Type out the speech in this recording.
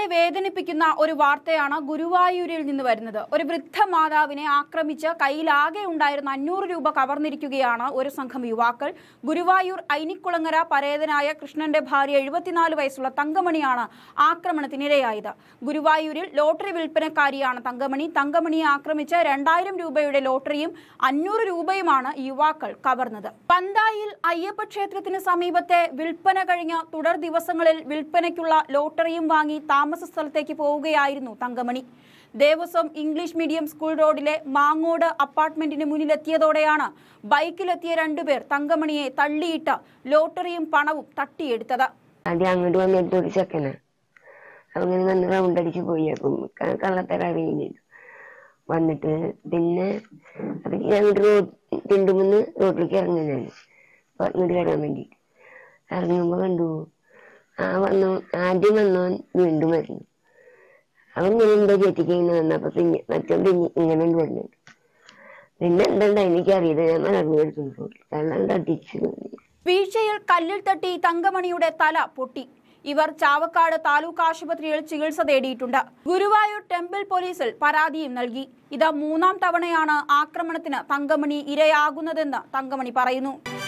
ഏറെ വേദനിപ്പിക്കുന്ന ഒരു വാർത്തയാണ് ഗുരുവായൂരിൽ നിന്ന് വരുന്നത് ഒരു വൃദ്ധ മാതാവിനെ ആക്രമിച്ച് കയ്യിലാകെ ഉണ്ടായിരുന്ന അഞ്ഞൂറ് രൂപ കവർന്നിരിക്കുകയാണ് ഒരു സംഘം യുവാക്കൾ ഗുരുവായൂർ ഐനിക്കുളങ്ങര പരേതനായ കൃഷ്ണന്റെ ഭാര്യ എഴുപത്തിനാല് വയസ്സുള്ള തങ്കമണിയാണ് ആക്രമണത്തിനിരയായത് ഗുരുവായൂരിൽ ലോട്ടറി വിൽപ്പനക്കാരിയാണ് തങ്കമണി തങ്കമണിയെ ആക്രമിച്ച് രണ്ടായിരം രൂപയുടെ ലോട്ടറിയും അഞ്ഞൂറ് രൂപയുമാണ് യുവാക്കൾ കവർന്നത് പന്തായിൽ അയ്യപ്പ ക്ഷേത്രത്തിന് സമീപത്തെ വിൽപ്പന കഴിഞ്ഞ തുടർ ദിവസങ്ങളിൽ വിൽപ്പനയ്ക്കുള്ള ലോട്ടറിയും വാങ്ങി താമസ സ്ഥലത്തേക്ക് പോവുകയായിരുന്നു Thankamani Devaswom English medium school റോഡിലെ മാങ്ങോട് അപ്പാർട്ട്മെന്റിന് മുന്നിലെത്തിയതോടെയാണ് ബൈക്കിലെത്തിയ രണ്ടുപേർ തങ്കമണിയെ തള്ളിയിട്ട് ലോട്ടറിയും പണവും തട്ടിയെടുത്തത് ആദ്യം അങ്ങോട്ട് വന്നിട്ട് ഒരു ചെക്കനാ അങ്ങനെ വന്ന് റൗണ്ട് അടിച്ച് പോയി അപ്പം ക- കള്ളത്തര അറിയില്ല വന്നിട്ട് പിന്നെ അത് ഞാൻ അങ്ങോട്ട് റോഡ് തിണ്ടുമെന്ന് റോഡിലേക്ക് ഇറങ്ങി ഞാൻ അപ്പൊ ഇങ്ങോട്ട് വരാൻ വേണ്ടിട്ട് ഇറങ്ങുമ്പോ കണ്ടു ആ വന്നു ആദ്യം വന്നവൻ വീണ്ടും വരുന്നു അവൻ ഇങ്ങനെ എന്തോ ചേച്ചിക്ക് വന്നപ്പോ പിന്നെ മറ്റോ പിന്നെ ഇങ്ങനെ വരുന്നുണ്ട് പിന്നെ എന്തുണ്ടാ എനിക്കറിയില്ല ഞാൻ മലർന്നു എടുത്തു വെള്ളം തട്ടിച്ചു വീഴ്ചയിൽ കല്ലിൽ തട്ടി തങ്കമണിയുടെ തല പൊട്ടി ഇവർ ചാവക്കാട് താലൂക്ക് ആശുപത്രിയിൽ ചികിത്സ തേടിയിട്ടുണ്ട് ഗുരുവായൂർ ടെമ്പിൾ പോലീസിൽ പരാതിയും നൽകി ഇത് മൂന്നാം തവണയാണ് ആക്രമണത്തിന് തങ്കമണി ഇരയാകുന്നതെന്ന് തങ്കമണി പറയുന്നു